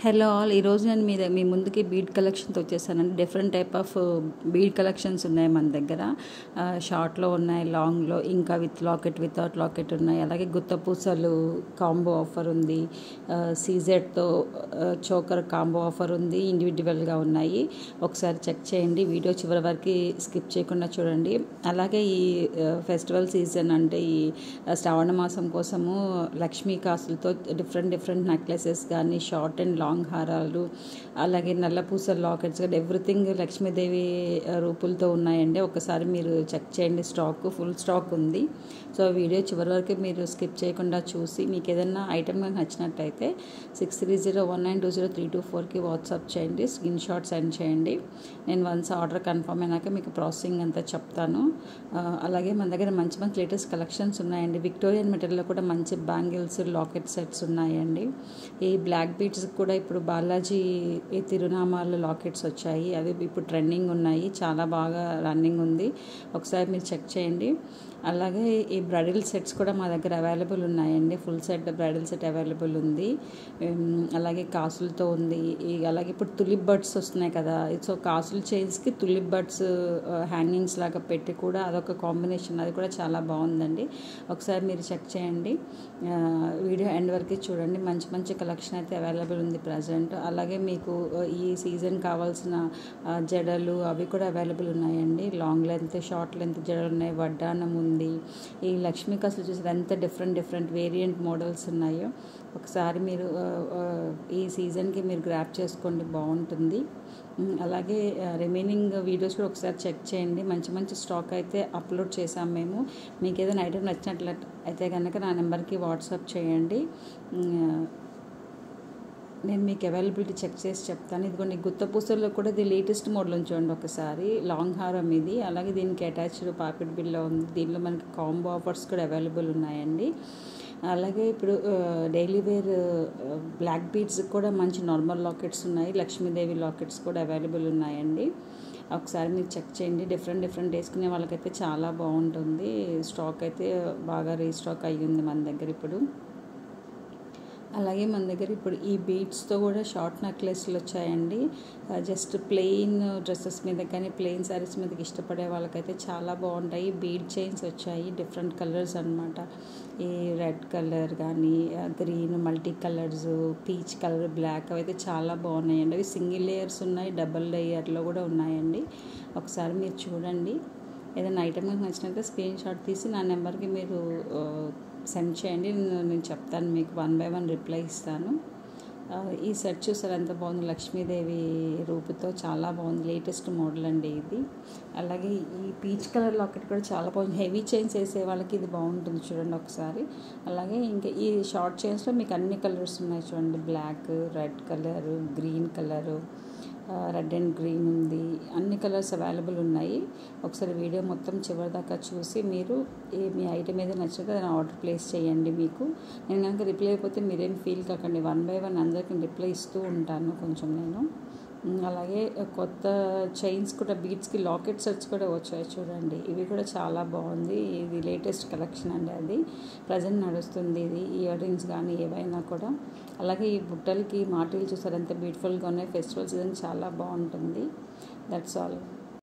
hello all ఈరోజు నేను మీ మీ ముందుకి బీడ్ కలెక్షన్తో వచ్చేసానండి different type of bead collections ఉన్నాయి మన దగ్గర షార్ట్లో ఉన్నాయి లాంగ్లో ఇంకా విత్ లాకెట్ వితౌట్ లాకెట్ ఉన్నాయి అలాగే గుత్త పూసలు కాంబో ఆఫర్ ఉంది సీజెడ్తో చోకర్ కాంబో ఆఫర్ ఉంది ఇండివిజువల్గా ఉన్నాయి ఒకసారి చెక్ చేయండి వీడియో చివరి వరకు స్కిప్ చేయకుండా చూడండి అలాగే ఈ ఫెస్టివల్ సీజన్ అంటే ఈ శ్రావణ మాసం కోసము లక్ష్మీ కాసులతో డిఫరెంట్ డిఫరెంట్ నెక్లెసెస్ కానీ షార్ట్ అండ్ లాంగ్ హారాలు అలాగే నల్లపూస లాకెట్స్ కానీ ఎవ్రీథింగ్ లక్ష్మీదేవి రూపులతో ఉన్నాయండి ఒకసారి మీరు చెక్ చేయండి స్టాక్ ఫుల్ స్టాక్ ఉంది సో వీడియో చివరి వరకు మీరు స్కిప్ చేయకుండా చూసి మీకు ఏదైనా ఐటమ్ నచ్చినట్టయితే six three zero one nine two zero three two ఫోర్కి వాట్సాప్ చేయండి స్క్రీన్ షాట్ సెండ్ చేయండి నేను వన్స్ ఆర్డర్ కన్ఫర్మ్ అయినాక మీకు ప్రాసెసింగ్ అంతా చెప్తాను అలాగే మన దగ్గర మంచి మంచి లేటెస్ట్ కలెక్షన్స్ ఉన్నాయండి విక్టోరియన్ మెటీరియల్లో కూడా మంచి బ్యాంగిల్స్ లాకెట్ సెట్స్ ఉన్నాయండి ఈ బ్లాక్ బీట్స్ కూడా ఇప్పుడు బాలాజీ తిరునామాలు లాకెట్స్ వచ్చాయి అవి ఇప్పుడు ట్రెండింగ్ ఉన్నాయి చాలా బాగా రన్నింగ్ ఉంది ఒకసారి మీరు చెక్ చేయండి అలాగే ఈ బ్రైడల్ సెట్స్ కూడా మా దగ్గర అవైలబుల్ ఉన్నాయండి full set bridal set available ఉంది అలాగే కాసులతో ఉంది అలాగే ఇప్పుడు తులిప్ బర్డ్స్ వస్తున్నాయి కదా సో కాసుల చైన్స్కి తులిప్ బర్డ్స్ హ్యాంగింగ్స్ లాగా పెట్టి కూడా అదొక కాంబినేషన్ అది కూడా చాలా బాగుందండి ఒకసారి మీరు చెక్ చేయండి వీడియో ఎండ్ వరకు చూడండి మంచి మంచి కలెక్షన్ అయితే అవైలబుల్ ఉంది ప్రజెంట్ అలాగే మీకు ఈ సీజన్ కావాల్సిన జడలు అవి కూడా అవైలబుల్ ఉన్నాయండి లాంగ్ లెంత్ షార్ట్ లెంత్ జడలు ఉన్నాయి వడ్డానం ఉంది ఈ లక్ష్మీ కసులు చూసారు ఎంత డిఫరెంట్ డిఫరెంట్ వేరియంట్ మోడల్స్ ఉన్నాయో ఒకసారి మీరు ఈ సీజన్కి మీరు గ్రాప్ చేసుకోండి బాగుంటుంది అలాగే రిమైనింగ్ వీడియోస్ కూడా ఒకసారి చెక్ చేయండి మంచి మంచి స్టాక్ అయితే అప్లోడ్ చేసాం మేము మీకు ఏదైనా ఐటమ్ నచ్చినట్లు అయితే కనుక నా నెంబర్కి వాట్సాప్ చేయండి నేను మీకు అవైలబిలిటీ చెక్ చేసి చెప్తాను ఇదిగోండి గుత్త పూసల్లో కూడా ఇది లేటెస్ట్ మోడల్ ఉంచండి ఒకసారి లాంగ్ హారం ఇది అలాగే దీనికి అటాచ్డ్ పాకెట్ బిల్లో ఉంది దీనిలో మనకి కాంబో ఆఫర్స్ కూడా అవైలబుల్ ఉన్నాయండి అలాగే ఇప్పుడు డైలీ వేర్ బ్లాక్ బీడ్స్ కూడా మంచి నార్మల్ లాకెట్స్ ఉన్నాయి లక్ష్మీదేవి లాకెట్స్ కూడా అవైలబుల్ ఉన్నాయండి ఒకసారి మీరు చెక్ చేయండి డిఫరెంట్ డిఫరెంట్ వేసుకునే వాళ్ళకైతే చాలా బాగుంటుంది స్టాక్ అయితే బాగా రీస్టాక్ అయ్యింది మన దగ్గర ఇప్పుడు అలాగే మన దగ్గర ఇప్పుడు ఈ బీడ్స్తో కూడా షార్ట్ నెక్లెస్లు వచ్చాయండి జస్ట్ ప్లెయిన్ డ్రెస్సెస్ మీద కానీ ప్లెయిన్ శారీస్ మీదకి ఇష్టపడే వాళ్ళకైతే చాలా బాగుంటాయి బీడ్ చైన్స్ వచ్చాయి డిఫరెంట్ కలర్స్ అనమాట ఈ రెడ్ కలర్ కానీ green multi colours peach colour black అవైతే చాలా బాగున్నాయండి అవి సింగిల్ లేయర్స్ ఉన్నాయి డబల్ లేయర్లో కూడా ఉన్నాయండి ఒకసారి మీరు చూడండి ఏదైనా ఐటమ్ నచ్చినట్లయితే స్క్రీన్ షాట్ తీసి నా నెంబర్కి మీరు సెండ్ చేయండి నేను చెప్తాను మీకు వన్ బై వన్ రిప్లై ఇస్తాను ఈ సెట్ చూసారు ఎంత బాగుంది లక్ష్మీదేవి రూపుతో చాలా బాగుంది లేటెస్ట్ మోడల్ అండి ఇది అలాగే ఈ పీచ్ కలర్ లాకెట్ కూడా చాలా బాగుంది హెవీ చైన్స్ వేసే వాళ్ళకి ఇది బాగుంటుంది చూడండి ఒకసారి అలాగే ఇంకా ఈ షార్ట్ చైన్స్లో మీకు అన్ని కలర్స్ ఉన్నాయి చూడండి black red colour green colour red and green ఉంది అన్ని కలర్స్ అవైలబుల్ ఉన్నాయి ఒకసారి వీడియో మొత్తం చివరిదాకా చూసి మీరు ఏ మీ ఐటమ్ ఏదో నచ్చితే దాన్ని ఆర్డర్ ప్లేస్ చేయండి మీకు నేను కనుక రిప్లై అయిపోతే మీరేం ఫీల్ కాకండి వన్ బై వన్ అందరికీ రిప్లై ఇస్తూ ఉంటాను కొంచెం నేను అలాగే కొత్త చైన్స్ కూడా బీట్స్కి లాకెట్ సెట్స్ కూడా వచ్చాయి చూడండి ఇవి కూడా చాలా బాగుంది ఇది లేటెస్ట్ కలెక్షన్ అండి అది ప్రజెంట్ నడుస్తుంది ఇది ఇయర్ రింగ్స్ కానీ ఏవైనా కూడా అలాగే ఈ బుట్టలకి మాటలు చూసారు ఎంత బ్యూటిఫుల్గా ఉన్నాయి ఫెస్టివల్ సీజన్ చాలా బాగుంటుంది దట్స్ ఆల్